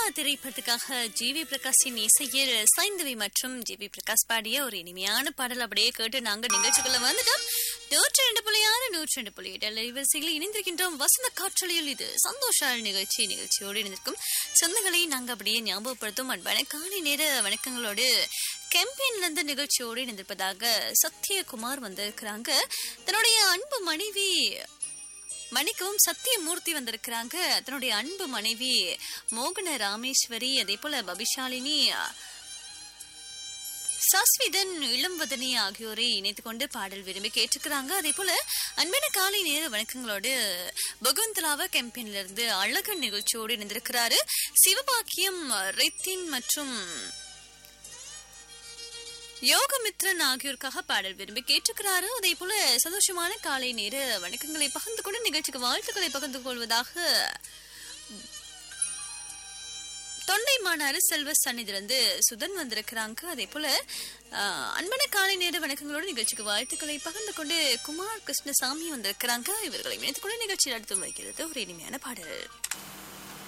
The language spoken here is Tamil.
திரைப்படத்துக்காக ஜி வி பிரகாஷின் இசையில் சைந்தவி மற்றும் ஜி வி பிரகாஷ் பாடிய ஒரு இனிமையான பாடல் அப்படியே கேட்டு நாங்க நிகழ்ச்சிக்குள்ள வந்துட்டோம் நூற்றி ரெண்டு புள்ளி ஆறு நூற்றி ரெண்டு புள்ளி எட்டு அலைவரிசையில் இணைந்திருக்கின்றோம் வசந்த காற்றலையில் இது சந்தோஷ நிகழ்ச்சி நிகழ்ச்சியோடு இணைந்திருக்கும் சொந்தங்களை நாங்க அப்படியே ஞாபகப்படுத்தும் அன்பான காலை நேர வணக்கங்களோடு கேம்பெயின்ல இருந்து நிகழ்ச்சியோடு இணைந்திருப்பதாக சத்யகுமார் வந்திருக்கிறாங்க தன்னுடைய அன்பு மனைவி மணிக்கவும் சத்தியமூர்த்தி வந்திருக்கிறாங்க தன்னுடைய அன்பு மனைவி மோகன ராமேஸ்வரி அதே போல பபிஷாலினி சஸ்விதன் இளம்வதனி ஆகியோரை இணைத்துக் கொண்டு பாடல் விரும்பி கேட்டிருக்கிறாங்க அதே போல அன்பான காலை நேர வணக்கங்களோடு பகுந்தலாவ கேம்பெயின்ல இருந்து அழகன் நிகழ்ச்சியோடு இணைந்திருக்கிறாரு சிவபாக்கியம் ரித்தின் மற்றும் யோகமித்ரன் ஆகியோருக்காக பாடல் விரும்பி கேட்டிருக்கிறாரு அதே போல சந்தோஷமான காலை நேர வணக்கங்களை பகிர்ந்து கொண்டு நிகழ்ச்சிக்கு வாழ்த்துக்களை பகிர்ந்து கொள்வதாக தொண்டைமானாறு செல்வ சன்னிதிலிருந்து சுதன் வந்திருக்கிறாங்க அதே போல ஆஹ், அன்பான காலை நேர வணக்கங்களோடு நிகழ்ச்சிக்கு வாழ்த்துக்களை பகிர்ந்து கொண்டு குமார் கிருஷ்ணசாமி வந்திருக்கிறாங்க இவர்களை இணைத்துக் கொண்டு நிகழ்ச்சியில் அடுத்து வைக்கிறது ஒரு இனிமையான பாடல்